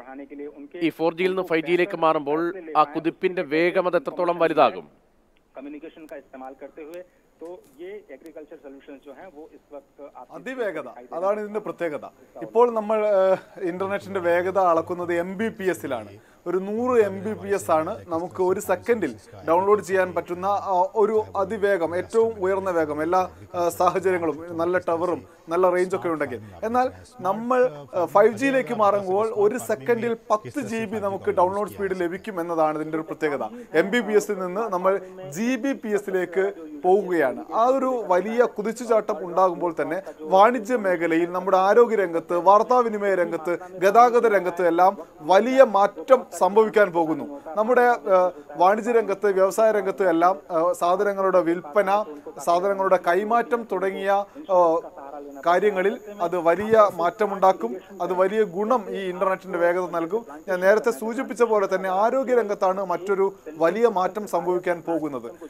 बढ़ाने के लिए उनके ഈ ഫോർ ജിയിൽ നിന്ന് ഫൈവ് ജിയിലേക്ക് മാറുമ്പോൾ ആ കുതിപ്പിന്റെ വേഗം അത് എത്രത്തോളം വലുതാകും कम्युनिकेशन का इस्तेमाल करते हुए तो ये एग्रीकल्चर सॉल्यूशंस जो हैं वो इस वक्त आपकी അതിവേഗത അതാണ് ഇതിന്റെ പ്രത്യേകത ഇപ്പോൾ നമ്മൾ ഏഹ്, ഇന്റർനെറ്റിന്റെ വേഗത അളക്കുന്നത് എം ബി പി എസിലാണ് ഒരു നൂറ് എം ബി പി എസ് ആണ് നമുക്ക് ഒരു സെക്കൻഡിൽ ഡൗൺലോഡ് ചെയ്യാൻ പറ്റുന്ന ആ, ഒരു അതിവേഗം ഏറ്റവും ഉയർന്ന വേഗം എല്ലാ ആ, സാഹചര്യങ്ങളും നല്ല ടവറും നല്ല റേഞ്ച് ഒക്കെ ഉണ്ടെങ്കിൽ എന്നാൽ നമ്മൾ ഫൈവ് ജിയിലേക്ക് മാറുമ്പോൾ ഒരു സെക്കൻഡിൽ പത്ത് ജി ബി നമുക്ക് ഡൗൺലോഡ് സ്പീഡ് ലഭിക്കും എന്നതാണ് ഇതിന്റെ ഒരു പ്രത്യേകത എം ബി പി എസിൽ നിന്ന് നമ്മൾ ജി ബി പി എസിലേക്ക് പോവുകയാണ് ആ ഒരു വലിയ കുതിച്ചുചാട്ടം ഉണ്ടാകുമ്പോൾ തന്നെ വാണിജ്യ മേഖലയിൽ നമ്മുടെ ആരോഗ്യ രംഗത്ത് വാർത്താവിനിമയ രംഗത്ത് ഗതാഗത രംഗത്ത് എല്ലാം വലിയ മാറ്റം സംഭവിക്കാൻ പോകുന്നു നമ്മുടെ ആ, വാണിജ്യ രംഗത്ത് വ്യവസായ രംഗത്ത് എല്ലാം ആ, സാധനങ്ങളുടെ വിൽപ്പന സാധനങ്ങളുടെ കൈമാറ്റം തുടങ്ങിയ ആ, കാര്യങ്ങളിൽ അത് വലിയ മാറ്റമുണ്ടാക്കും അത് വലിയ ഗുണം ഈ ഇന്റർനെറ്റിന്റെ വേഗത നൽകും ഞാൻ നേരത്തെ സൂചിപ്പിച്ച പോലെ തന്നെ ആരോഗ്യ രംഗത്താണ് മറ്റൊരു വലിയ മാറ്റം സംഭവിക്കാൻ പോകുന്നത്